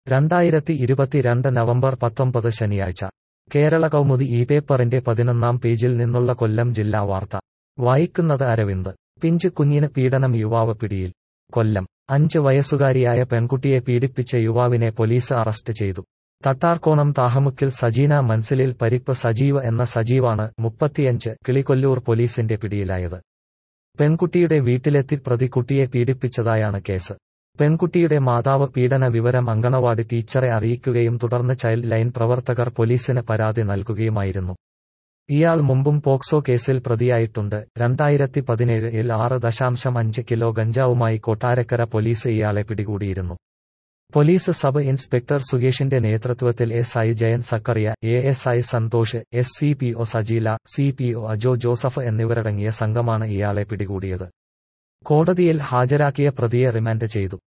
രണ്ടായിരത്തി ഇരുപത്തിരണ്ട് നവംബർ പത്തൊമ്പത് ശനിയാഴ്ച കേരള കൗമുദി ഈ പേപ്പറിന്റെ പതിനൊന്നാം പേജിൽ നിന്നുള്ള കൊല്ലം ജില്ലാ വാർത്ത വായിക്കുന്നത് അരവിന്ദ് പിഞ്ചു കുഞ്ഞിന് പീഡനം യുവാവ് പിടിയിൽ കൊല്ലം അഞ്ച് വയസ്സുകാരിയായ പെൺകുട്ടിയെ പീഡിപ്പിച്ച യുവാവിനെ പോലീസ് അറസ്റ്റ് ചെയ്തു തട്ടാർക്കോണം താഹമുക്കിൽ സജീന മൻസിലിൽ പരിപ്പ് സജീവ് എന്ന സജീവാണ് മുപ്പത്തിയഞ്ച് കിളികൊല്ലൂർ പോലീസിന്റെ പിടിയിലായത് പെൺകുട്ടിയുടെ വീട്ടിലെത്തി പ്രതി കുട്ടിയെ പീഡിപ്പിച്ചതായാണ് കേസ് പെൺകുട്ടിയുടെ മാതാവ് പീഡന വിവരം അങ്കണവാടി ടീച്ചറെ അറിയിക്കുകയും തുടർന്ന് ചൈൽഡ് ലൈൻ പ്രവർത്തകർ പോലീസിന് പരാതി നൽകുകയുമായിരുന്നു ഇയാൾ മുമ്പും പോക്സോ കേസിൽ പ്രതിയായിട്ടുണ്ട് രണ്ടായിരത്തി പതിനേഴിൽ ആറ് ദശാംശം അഞ്ച് കിലോ ഗഞ്ചാവുമായി കൊട്ടാരക്കര പോലീസ് ഇയാളെ പിടികൂടിയിരുന്നു പോലീസ് സബ് ഇൻസ്പെക്ടർ സുകേഷിന്റെ നേതൃത്വത്തിൽ S I Jayan Zachariah A S I Santhosh S C P O Sajeela C P O Ajo Joseph എന്നിവരടങ്ങിയ സംഘമാണ് ഇയാളെ പിടികൂടിയത് കോടതിയിൽ ഹാജരാക്കിയ പ്രതിയെ റിമാൻഡ് ചെയ്തു